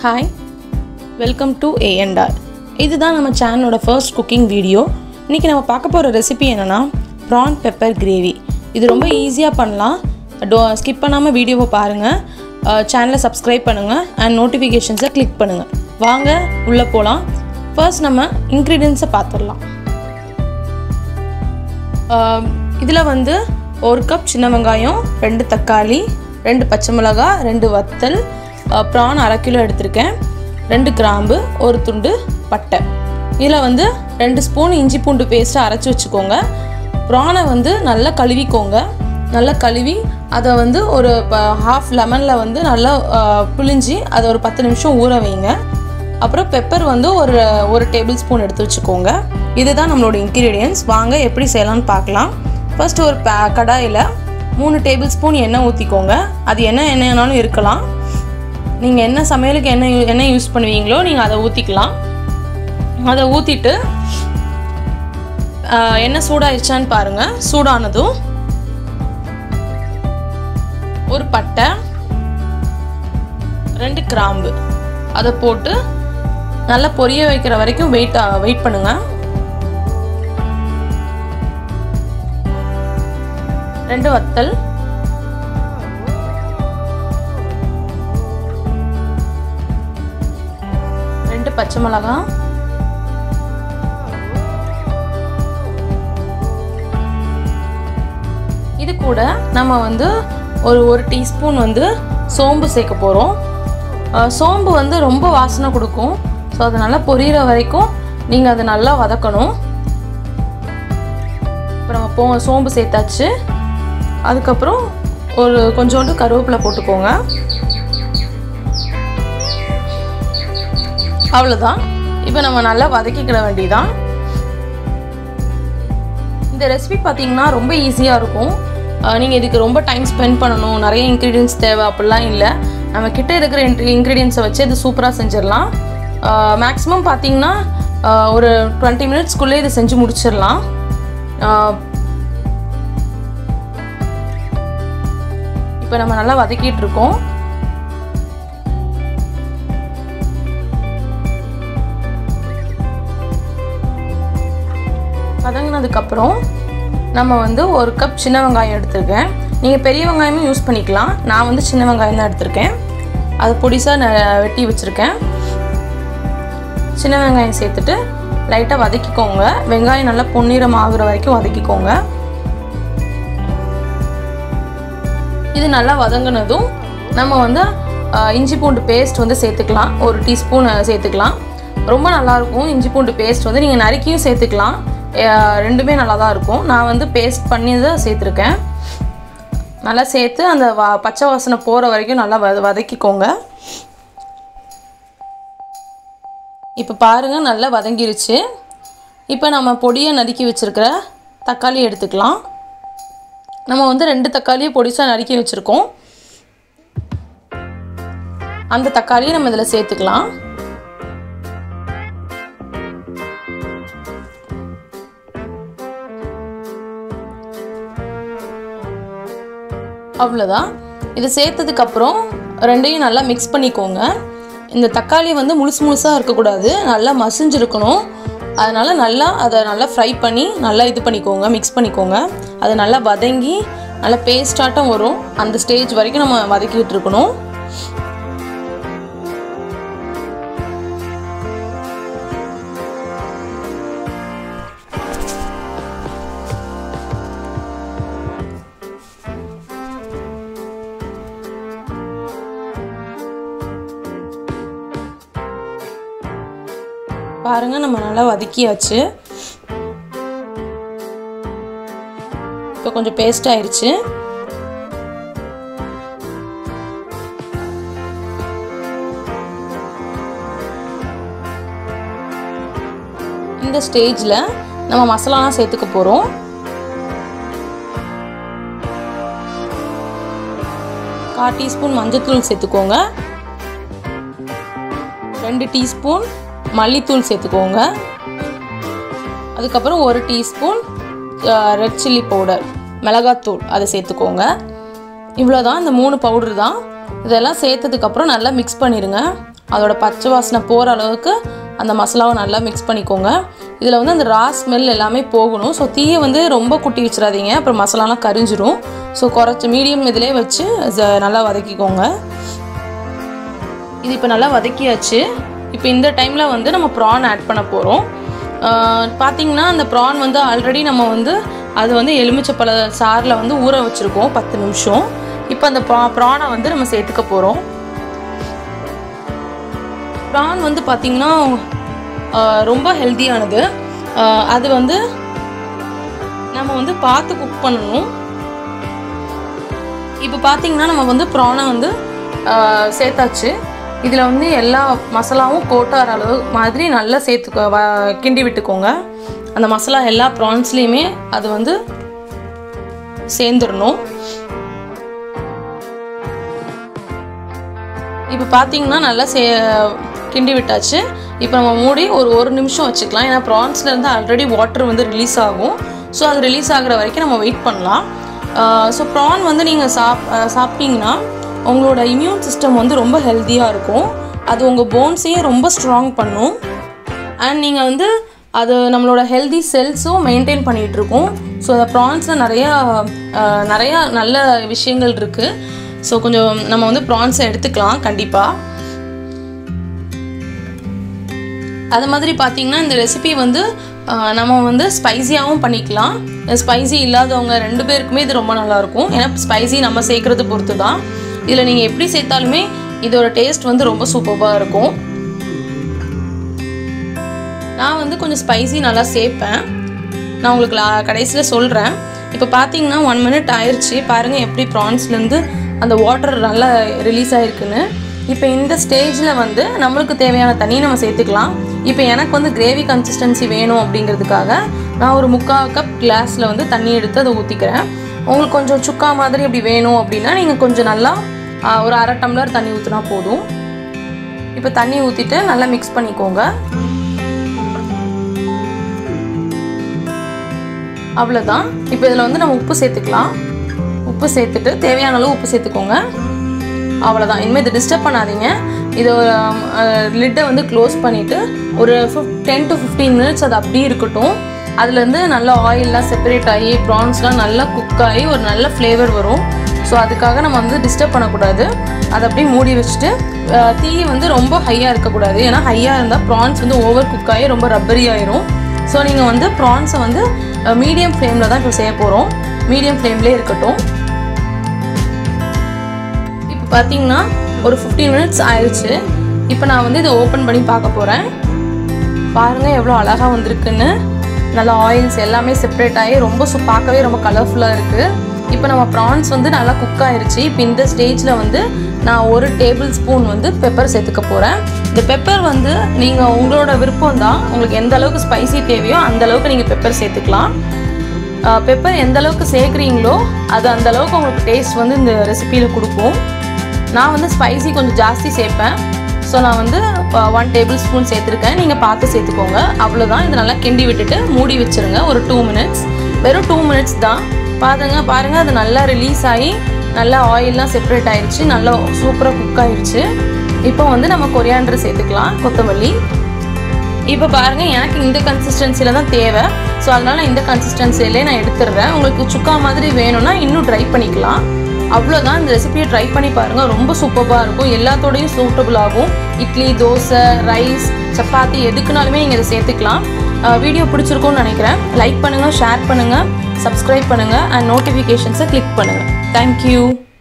hi welcome to ANR இதுதான் நம்ம சேனலோட ஃபர்ஸ்ட் குக்கிங் வீடியோ இன்றைக்கி நம்ம பார்க்க போகிற ரெசிபி என்னென்னா ப்ரான் பெப்பர் கிரேவி இது ரொம்ப ஈஸியாக பண்ணலாம் டோ ஸ்கிப் பண்ணாமல் வீடியோவை பாருங்கள் சேனலை சப்ஸ்கிரைப் பண்ணுங்கள் அண்ட் நோட்டிஃபிகேஷன்ஸை கிளிக் பண்ணுங்கள் வாங்க உள்ளே போகலாம் ஃபர்ஸ்ட் நம்ம இன்க்ரீடியன்ஸை பார்த்துடலாம் இதில் வந்து ஒரு கப் சின்ன வெங்காயம் ரெண்டு தக்காளி ரெண்டு பச்சை மிளகாய் ரெண்டு வத்தல் ப்ரான் அரை கிலோ எடுத்திருக்கேன் ரெண்டு கிராம்பு ஒரு துண்டு பட்டை இதில் வந்து ரெண்டு ஸ்பூன் இஞ்சி பூண்டு பேஸ்ட்டை அரைச்சி வச்சுக்கோங்க ப்ரானை வந்து நல்லா கழுவிக்கோங்க நல்லா கழுவி அதை வந்து ஒரு ஹாஃப் லெமனில் வந்து நல்லா புளிஞ்சி அதை ஒரு பத்து நிமிஷம் ஊற வைங்க அப்புறம் பெப்பர் வந்து ஒரு ஒரு டேபிள் ஸ்பூன் எடுத்து வச்சுக்கோங்க இதுதான் நம்மளோட இன்க்ரீடியன்ஸ் வாங்க எப்படி செய்யலாம்னு பார்க்கலாம் ஃபர்ஸ்ட் ஒரு பே கடாயில் மூணு டேபிள் ஸ்பூன் எண்ணெய் ஊற்றிக்கோங்க அது என்ன எண்ணெய்னாலும் இருக்கலாம் நீங்கள் என்ன சமையலுக்கு என்ன எண்ணெய் யூஸ் பண்ணுவீங்களோ நீங்கள் அதை ஊற்றிக்கலாம் அதை ஊற்றிட்டு எண்ணெய் சூடாயிருச்சான்னு பாருங்கள் சூடானதும் ஒரு பட்டை ரெண்டு கிராம்பு அதை போட்டு நல்லா பொரிய வைக்கிற வரைக்கும் வெயிட் வெயிட் பண்ணுங்க ரெண்டு வத்தல் ரெண்டு பச்சை மிளகாய் இது கூட நம்ம வந்து ஒரு ஒரு டீஸ்பூன் வந்து சோம்பு சேர்க்க போகிறோம் சோம்பு வந்து ரொம்ப வாசனை கொடுக்கும் ஸோ அது நல்லா பொரியிற வரைக்கும் நீங்கள் அதை நல்லா வதக்கணும் இப்போ நம்ம போ சோம்பு சேர்த்தாச்சு அதுக்கப்புறம் ஒரு கொஞ்சோண்டு கருவேப்பிலை போட்டுக்கோங்க அவ்வளோதான் இப்போ நம்ம நல்லா வதக்கிக்கிட வேண்டியதான் இந்த ரெசிபி பார்த்தீங்கன்னா ரொம்ப ஈஸியாக இருக்கும் நீங்கள் இதுக்கு ரொம்ப டைம் ஸ்பெண்ட் பண்ணணும் நிறைய இன்க்ரீடியன்ஸ் தேவை அப்படிலாம் இல்லை நம்ம கிட்ட இருக்கிற இன்க்ரீடியன்ஸை வச்சு இது சூப்பராக செஞ்சிடலாம் மேக்ஸிமம் பார்த்தீங்கன்னா ஒரு டுவெண்ட்டி மினிட்ஸ்க்குள்ளே இதை செஞ்சு முடிச்சிடலாம் இப்போ நம்ம நல்லா வதக்கிட்டு இருக்கோம் வதங்கினதுக்கப்புறம் நம்ம வந்து ஒரு கப் சின்ன வெங்காயம் எடுத்திருக்கேன் நீங்கள் பெரிய வெங்காயமும் யூஸ் பண்ணிக்கலாம் நான் வந்து சின்ன வெங்காயம் தான் எடுத்திருக்கேன் அது பொடிசாக நான் வெட்டி வச்சுருக்கேன் சின்ன வெங்காயம் சேர்த்துட்டு லைட்டாக வதக்கிக்கோங்க வெங்காயம் நல்லா பொன்னிறம் ஆகுற வரைக்கும் வதக்கிக்கோங்க இது நல்லா வதங்கினதும் நம்ம வந்து இஞ்சி பூண்டு பேஸ்ட் வந்து சேர்த்துக்கலாம் ஒரு டீஸ்பூன் சேர்த்துக்கலாம் ரொம்ப நல்லாயிருக்கும் இஞ்சி பூண்டு பேஸ்ட் வந்து நீங்கள் நறுக்கியும் சேர்த்துக்கலாம் ரெண்டுமே நல்லா தான் இருக்கும் நான் வந்து பேஸ்ட் பண்ணி தான் சேர்த்துருக்கேன் நல்லா சேர்த்து அந்த வ பச்சை வாசனை போகிற வரைக்கும் நல்லா வத வதக்கிக்கோங்க இப்போ பாருங்கள் நல்லா வதங்கிருச்சு இப்போ நம்ம பொடியை நறுக்கி வச்சுருக்கிற தக்காளி எடுத்துக்கலாம் நம்ம வந்து ரெண்டு தக்காளியை பொடிசாக நறுக்கி வச்சுருக்கோம் அந்த தக்காளியை நம்ம இதில் சேர்த்துக்கலாம் அவ்வளோதான் இது சேர்த்ததுக்கப்புறம் ரெண்டையும் நல்லா மிக்ஸ் பண்ணிக்கோங்க இந்த தக்காளி வந்து முழுசு முழுசாக இருக்கக்கூடாது நல்லா மசிஞ்சிருக்கணும் அதனால் நல்லா அதை நல்லா ஃப்ரை பண்ணி நல்லா இது பண்ணிக்கோங்க மிக்ஸ் பண்ணிக்கோங்க அது நல்லா வதங்கி நல்லா பேஸ்டாட்டம் வரும் அந்த ஸ்டேஜ் வரைக்கும் நம்ம வதக்கிட்டு இருக்கணும் பாருங்க நம்ம நல்லா வதக்கியாச்சு இப்போ கொஞ்சம் பேஸ்ட் ஆயிடுச்சு இந்த ஸ்டேஜில் நம்ம மசாலாலாம் சேர்த்துக்க போகிறோம் கால் டீஸ்பூன் மஞ்சத்தூள் சேர்த்துக்கோங்க ரெண்டு டீஸ்பூன் மல்லித்தூள் சேர்த்துக்கோங்க அதுக்கப்புறம் ஒரு டீஸ்பூன் ரெட் சில்லி பவுடர் மிளகாத்தூள் அதை சேர்த்துக்கோங்க இவ்வளோ தான் இந்த மூணு பவுடர் தான் இதெல்லாம் சேர்த்ததுக்கப்புறம் நல்லா மிக்ஸ் பண்ணிடுங்க அதோட பச்சை வாசனை போகிற அளவுக்கு அந்த மசாலாவை நல்லா மிக்ஸ் பண்ணிக்கோங்க இதில் வந்து அந்த ரா ஸ்மெல் எல்லாமே போகணும் ஸோ தீயை வந்து ரொம்ப குட்டி வச்சிடாதீங்க அப்புறம் மசாலாலாம் கரிஞ்சிரும் ஸோ குறைச்சி மீடியம் இதிலே வச்சு ஜ- நல்லா வதக்கிக்கோங்க இது இப்போ நல்லா வதக்கியாச்சு இப்போ இந்த டைமில் வந்து நம்ம ப்ரான் ஆட் பண்ண போகிறோம் பார்த்தீங்கன்னா அந்த ப்ரான் வந்து ஆல்ரெடி நம்ம வந்து அது வந்து எலுமிச்சப்பழ சாறில் வந்து ஊற வச்சுருக்கோம் பத்து நிமிஷம் இப்போ அந்த ப்ரா ப்ரானை வந்து நம்ம சேர்த்துக்க போகிறோம் ப்ரான் வந்து பார்த்திங்கன்னா ஆஹ், ரொம்ப ஹெல்த்தியானது ஆஹ், அது வந்து நம்ம வந்து பார்த்து குக் பண்ணணும் இப்போ பார்த்தீங்கன்னா நம்ம வந்து ப்ரானை வந்து ஆஹ், சேர்த்தாச்சு இதில் வந்து எல்லா மசாலாவும் கோட்டார அளவு மாதிரி நல்லா சேர்த்துக்கோ வ- கிண்டி விட்டுக்கோங்க அந்த மசாலா எல்லா ப்ரான்ஸ்லேயுமே அது வந்து சேர்ந்துடணும் இப்போ பார்த்தீங்கன்னா நல்லா சே கிண்டி விட்டாச்சு இப்போ நம்ம மூடி ஒரு ஒரு நிமிஷம் வச்சுக்கலாம் ஏன்னா ப்ரான்ஸ்லேருந்து ஆல்ரெடி வாட்டர் வந்து ரிலீஸ் ஆகும் ஸோ அது ரிலீஸ் ஆகுற வரைக்கும் நம்ம வெயிட் பண்ணலாம் ஸோ ப்ரான் வந்து நீங்கள் சாப் அஹ் சாப்பிட்டீங்கன்னா உங்களோட இம்யூன் சிஸ்டம் வந்து ரொம்ப ஹெல்த்தியாக இருக்கும் அது உங்கள் போன்ஸையே ரொம்ப ஸ்ட்ராங் பண்ணும் அண்ட் நீங்கள் வந்து அது நம்மளோட ஹெல்தி செல்ஸும் மெயின்டைன் பண்ணிகிட்டு இருக்கோம் ஸோ அந்த ப்ரான்ஸில் நிறையா அஹ், நிறையா நல்ல விஷயங்கள் இருக்குது ஸோ கொஞ்சம் நம்ம வந்து ப்ரான்ஸை எடுத்துக்கலாம் கண்டிப்பாக அது மாதிரி பார்த்தீங்கன்னா இந்த ரெசிபி வந்து ஆஹ், நம்ம வந்து ஸ்பைசியாகவும் பண்ணிக்கலாம் ஸ்பைசி இல்லாதவங்க ரெண்டு பேருக்குமே இது ரொம்ப நல்லாயிருக்கும் ஏன்னா ஸ்பைசி நம்ம சேர்க்குறது பொறுத்து தான் இதில் நீங்கள் எப்படி சேர்த்தாலுமே இதோட டேஸ்ட் வந்து ரொம்ப சூப்பராக இருக்கும் நான் வந்து கொஞ்சம் ஸ்பைசி நல்லா சேர்ப்பேன் நான் உங்களுக்கு லா- கடைசியில் சொல்கிறேன் இப்போ பார்த்தீங்கன்னா ஒன் மினிட் ஆயிடுச்சு பாருங்கள் எப்படி ப்ரான்ஸ்லேருந்து அந்த வாட்டர் நல்லா ரிலீஸ் ஆயிருக்குன்னு இப்போ இந்த ஸ்டேஜில் வந்து நம்மளுக்கு தேவையான தண்ணி நம்ம சேர்த்துக்கலாம் இப்போ எனக்கு வந்து கிரேவி கன்சிஸ்டன்சி வேணும் அப்படிங்கிறதுக்காக நான் ஒரு முக்கால் கப் கிளாஸில் வந்து தண்ணி எடுத்து அதை ஊற்றிக்கிறேன் உங்களுக்கு கொஞ்சம் சுக்கா மாதிரி அப்படி வேணும் அப்படின்னா நீங்கள் கொஞ்சம் நல்லா ஆ, ஒரு அரை டம்ளர் தண்ணி ஊற்றினா போதும் இப்போ தண்ணி ஊற்றிட்டு நல்லா மிக்ஸ் பண்ணிக்கோங்க அவ்வளோதான் இப்போ இதில் வந்து நம்ம உப்பு சேர்த்துக்கலாம் உப்பு சேர்த்துட்டு தேவையான அளவு உப்பு சேர்த்துக்கோங்க அவ்வளோதான் இனிமேல் இதை டிஸ்டர்ப் பண்ணாதீங்க இது லிட்டை வந்து க்ளோஸ் பண்ணிவிட்டு ஒரு ஃபிஃப் டென் டு ஃபிஃப்டீன் மினிட்ஸ் அது அப்படியே இருக்கட்டும் அதுலேருந்து நல்லா ஆயிலெலாம் செப்பரேட் ஆகி ப்ரான்ஸ்லாம் நல்லா குக் ஆகி ஒரு நல்ல ஃப்ளேவர் வரும் ஸோ அதுக்காக நம்ம வந்து டிஸ்டர்ப் பண்ணக்கூடாது அதை அப்படியே மூடி வச்சுட்டு அஹ், தீ வந்து ரொம்ப ஹையாக இருக்கக்கூடாது ஏன்னா ஹையாக இருந்தால் ப்ரான்ஸ் வந்து ஓவர் குக் ஆகி ரொம்ப ரப்பரி ஆயிரும் ஸோ நீங்கள் வந்து ப்ரான்ஸை வந்து மீடியம் ஃப்ளேமில் தான் இப்போ செய்ய போகிறோம் மீடியம் ஃப்ளேம்லேயே இருக்கட்டும் இப்போ பார்த்தீங்கன்னா ஒரு 15 மினிட்ஸ் ஆயிடுச்சு இப்போ நான் வந்து இதை ஓப்பன் பண்ணி பார்க்க போகிறேன் பாருங்கள் எவ்வளோ அழகாக வந்திருக்குன்னு நல்லா ஆயில்ஸ் எல்லாமே செப்பரேட் ஆகி ரொம்ப சு பார்க்கவே ரொம்ப கலர்ஃபுல்லாக இருக்குது இப்போ நம்ம ப்ரான்ஸ் வந்து நல்லா குக் ஆயிருச்சு இப்போ இந்த ஸ்டேஜில் வந்து நான் ஒரு டேபிள் ஸ்பூன் வந்து பெப்பர் சேர்த்துக்க போகிறேன் இந்த பெப்பர் வந்து நீங்கள் உங்களோட விருப்பம் தான் உங்களுக்கு எந்த அளவுக்கு ஸ்பைசி தேவையோ அந்த அளவுக்கு நீங்கள் பெப்பர் சேர்த்துக்கலாம் பெப்பர் எந்த அளவுக்கு சேர்க்குறீங்களோ அது அந்த அளவுக்கு உங்களுக்கு டேஸ்ட் வந்து இந்த ரெசிபியில் கொடுக்கும் நான் வந்து ஸ்பைசி கொஞ்சம் ஜாஸ்தி சேர்ப்பேன் ஸோ நான் வந்து ஒன் டேபிள் ஸ்பூன் சேர்த்துருக்கேன் நீங்கள் பார்த்து சேர்த்துக்கோங்க அவ்வளோதான் இது நல்லா கிண்டி விட்டுட்டு மூடி வச்சுருங்க ஒரு டூ மினிட்ஸ் வெறும் டூ மினிட்ஸ் தான் பாருங்க பாருங்கள் அது நல்லா ரிலீஸ் ஆகி நல்லா ஆயிலெலாம் செப்பரேட் ஆயிடுச்சு நல்லா சூப்பராக குக் ஆயிடுச்சு இப்போ வந்து நம்ம கொரியாண்டர் சேர்த்துக்கலாம் கொத்தமல்லி இப்போ பாருங்க எனக்கு இந்த கன்சிஸ்டன்சியில் தான் தேவை ஸோ அதனால நான் இந்த கன்சிஸ்டன்சிலே நான் எடுத்துடுறேன் உங்களுக்கு சுக்கா மாதிரி வேணும்னா இன்னும் ட்ரை பண்ணிக்கலாம் அவ்வளோதான் இந்த ரெசிபியை ட்ரை பண்ணி பாருங்கள் ரொம்ப சூப்பராக இருக்கும் எல்லாத்தோடையும் சூட்டபுள் ஆகும் இட்லி தோசை ரைஸ் சப்பாத்தி எதுக்குனாலுமே நீங்கள் இதை சேர்த்துக்கலாம் வீடியோ பிடிச்சிருக்கும்னு நினைக்கிறேன் லைக் பண்ணுங்கள் ஷேர் பண்ணுங்கள் சப்ஸ்கிரைப் பண்ணுங்கள் அண்ட் நோட்டிஃபிகேஷன்ஸை கிளிக் பண்ணுங்கள் தேங்க்யூ